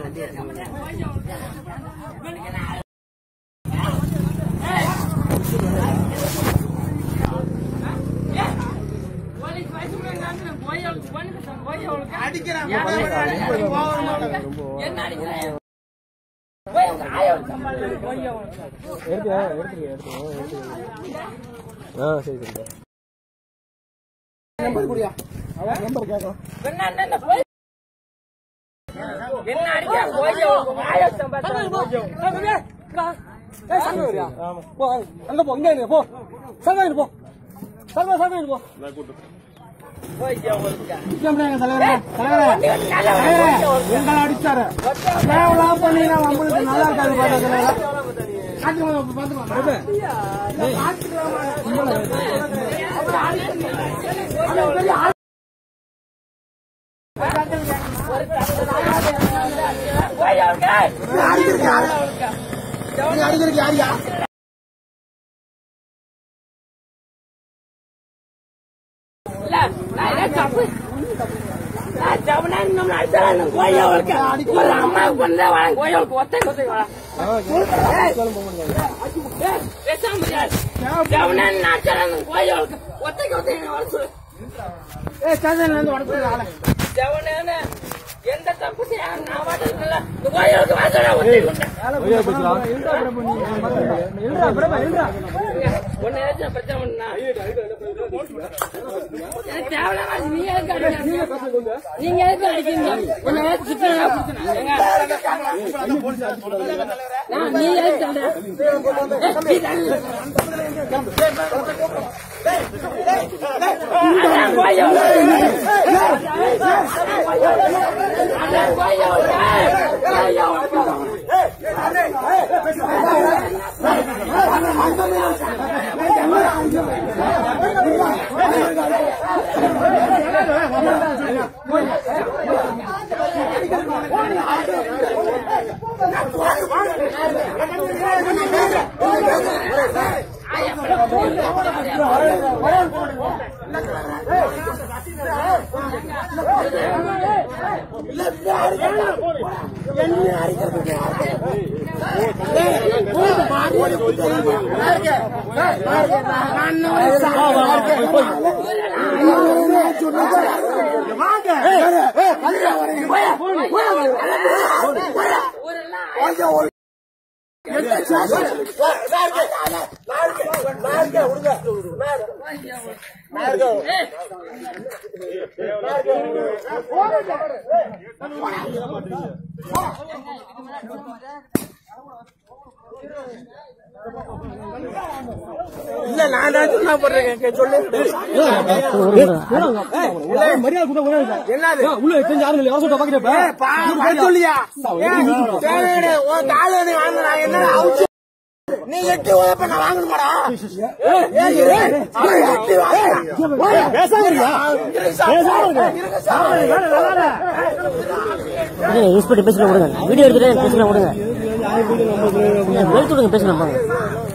என்ன அடிக்கிறேன் எடுத்து எடுத்துருங்க எடுத்துருங்க ஆ சரி சரி நம்பர் கேட்கும் என்ன என்ன போய் என்ன அடிக்கிறேன் போய் வாய சம்பாதிச்சு ஆமா போ அங்க போ இங்க இருங்க போ சர்வாயிரு போ சர்வா சர்வாயிரு போ தலைவரே தலைவரே தலைவரே எங்களை அடிச்சாரு தேவலாம் பண்ணீங்கன்னா நம்மளுக்கு நல்லா இருக்காது பாருங்க தலைவரே அடிக்கிறதுக்கு யாரியா அம்மா கொண்டே வாங்க கோயிலுக்கு ஒத்தை கொத்தை வா பேசாம முடியாது ஜவுனன் நாச்சரன் கோயிலுக்கு ஒத்தை கொத்தை வர சொல்லு ஏ சந்தன வந்து உடச்சு ஆளை ஜவுனன் எந்த தப்பு செய்ய நான் வாட்டல கோயிலுக்கு வாசல ஒத்தை கொண்டேன் ஒன்னு ஏதாச்சும் பிரச்சனை பண்ணா எனக்கு தேவையில்லாம நீங்க எதுக்கு அடிக்கிறீங்க நீங்க எதுக்கு அடிக்கிறீங்க ஒன்னு ஏதாச்சும் சிக்கனா பிரச்சனை நான் நீ எதுக்கு சொல்ற இல்ல நான் தான் சொன்னா போடுறேன் சொல்லு மரியாதை கூட என்னது உள்ள தெரிஞ்சு யாரும் இல்லை அவசரம் பாக்கிறப்ப சொல்லியா உன் கால நீ வாங்கினா என்ன அவுச்சு நீ எட்டு உழைப்ப நான் வாங்கணுமாடா யூஸ் பண்ணி பேசுங்க விடுங்க வீடியோ எடுத்துட்டு பேசுங்க விடுங்க எடுத்து விடுங்க பேசுங்க பாருங்க